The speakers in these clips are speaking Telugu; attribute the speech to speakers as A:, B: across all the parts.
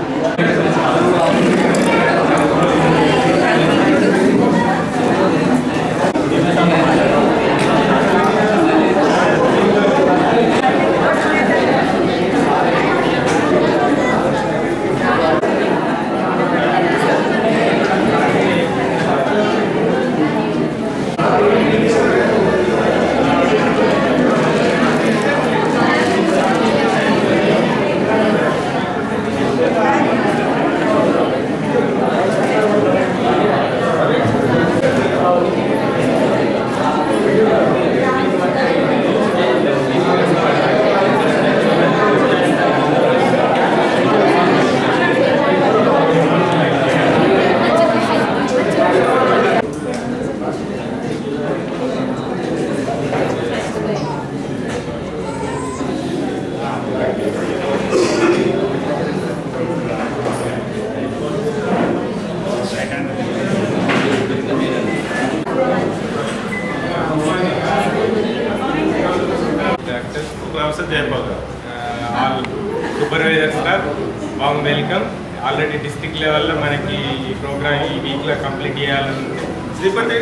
A: doctor professor Jayapal all supervisor sir warm welcome already district లెవెల్లో మనకి ఈ ప్రోగ్రామ్ ఈ వీక్లో కంప్లీట్ చేయాలని శ్రీపతి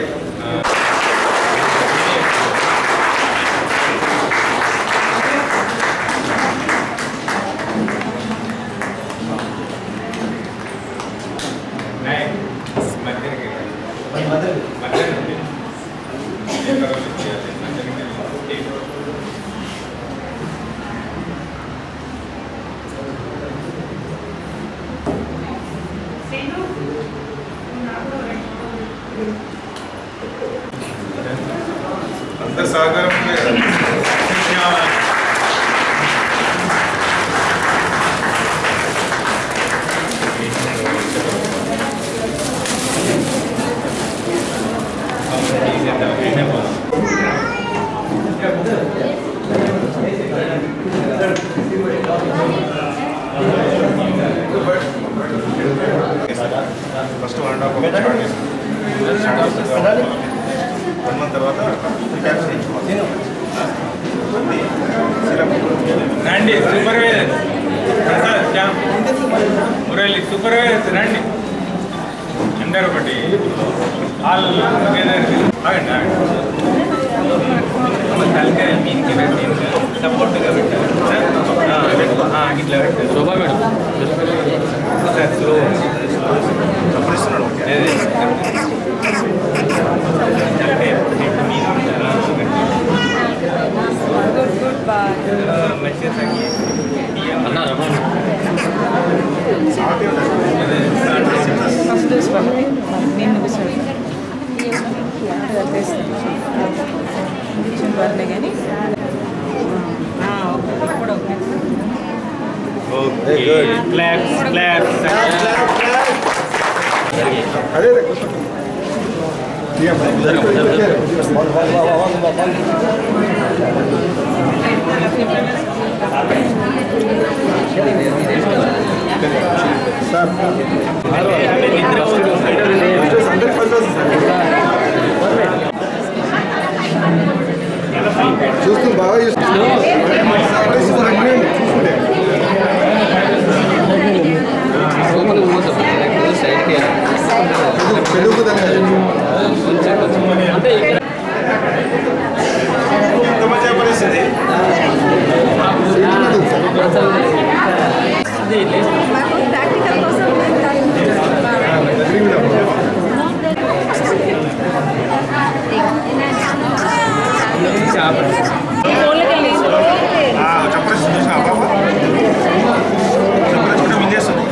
A: మధ్యాహ్నం అంత సహకారం first one and half one month తర్వాత రండి సూపర్వైజర్ ప్రసాద్ శ్యామ్ మురళి సూపర్వైజర్ రండి అందరు ఒకటి ఆల్ టుగెదర్ ఆగండి ఆగండి తలకాయ మీనికి పెట్టి సపోర్ట్గా పెట్టారు ఇట్లా పెట్టారు శోభా మేడం సార్ స్లో మంచిగా తగ్గి
B: ఫస్ట్ డోస్ కాబట్టి నేను కూర్చోండి ఇంజక్షన్ పడలే కానీ ఇప్పుడు ఓకే
A: ఓకే క్లాప్స్ క్లాప్స్
C: చూస్తూ బాగా
A: చెప్పరేసి చూసిన బాబా చెప్పరేసి కూడా మింగేస్తుంది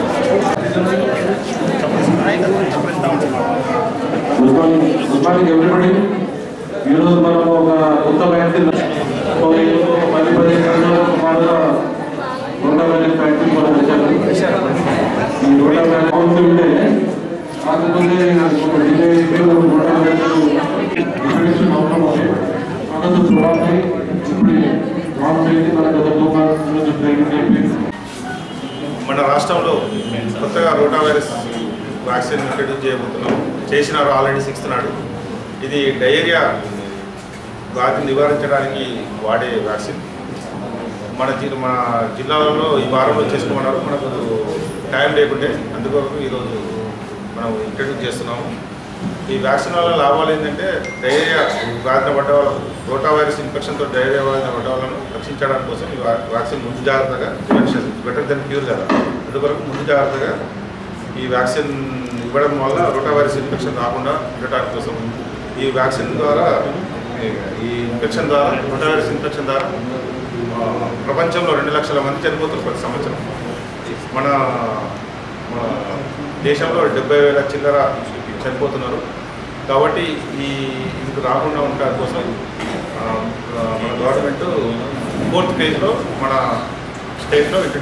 D: good morning good morning everybody ఈరోజు మనం ఒక కొత్త వ్యాక్సిన్ పది పదిహేను రోజుల సుమారుగా రోటా వ్యాక్సిన్ వ్యాక్సిన్ మనం వచ్చాము ఈ రోటా వ్యాక్సిన్ అవుతుంటే కాకపోతే ఒక డిలే అయితే రోటా వ్యాక్సిన్ ఇన్ఫెక్షన్ అవసరం ఉంది మనకు చూడాలి ఇప్పుడు లాంచ్ అయింది మన గత టూ మంత్స్ నుంచి ట్రైనింగ్ అయిపోయింది
A: మన రాష్ట్రంలో కొత్తగా రోటా వైరస్ వ్యాక్సిన్ ఇంట్రడ్యూస్ చేయబోతున్నాం చేసినారు ఆల్రెడీ సిక్స్త్ నాడు ఇది డయేరియా వ్యాధిని నివారించడానికి వాడే వ్యాక్సిన్ మన జి మన జిల్లాలలో ఈ వారంలో చేసుకోమన్నారు మనకు
C: టైం లేకుంటే అందుకొరకు ఈరోజు మనం ఇంట్రడ్యూస్ చేస్తున్నాము ఈ వ్యాక్సిన్ వల్ల లాభాలు ఏంటంటే డైరియా బాధిన పడ్డ వాళ్ళకు రోటా వైరస్ ఇన్ఫెక్షన్తో డైరియా బాధిన పడ్డ వాళ్ళను రక్షించడానికి కోసం ఈ వా- వ్యాక్సిన్ ముందు జాగ్రత్తగా ప్రివెన్షన్ బెటర్ దెన్ క్యూర్ కదా అందుకొరకు ముందు జాగ్రత్తగా ఈ వ్యాక్సిన్ ఇవ్వడం వల్ల రోటా వైరస్ ఇన్ఫెక్షన్ రాకుండా ఉండటానికి కోసం ఈ వ్యాక్సిన్ ద్వారా ఈ- ఈ ఇన్ఫెక్షన్ ద్వారా రోటా వైరస్ ఇన్ఫెక్షన్ ద్వారా ఆ, ప్రపంచంలో రెండు లక్షల మంది చనిపోతారు ప్రతి సంవత్సరం మన మన దేశంలో డెబ్బై వేల చిల్లర చనిపోతున్నారు కాబట్టి ఈ ఇది రాకుండా ఉండడం కోసం ఆ, మన గవర్నమెంట్ ఫోర్త్ ఫేజ్లో మన స్టేట్లో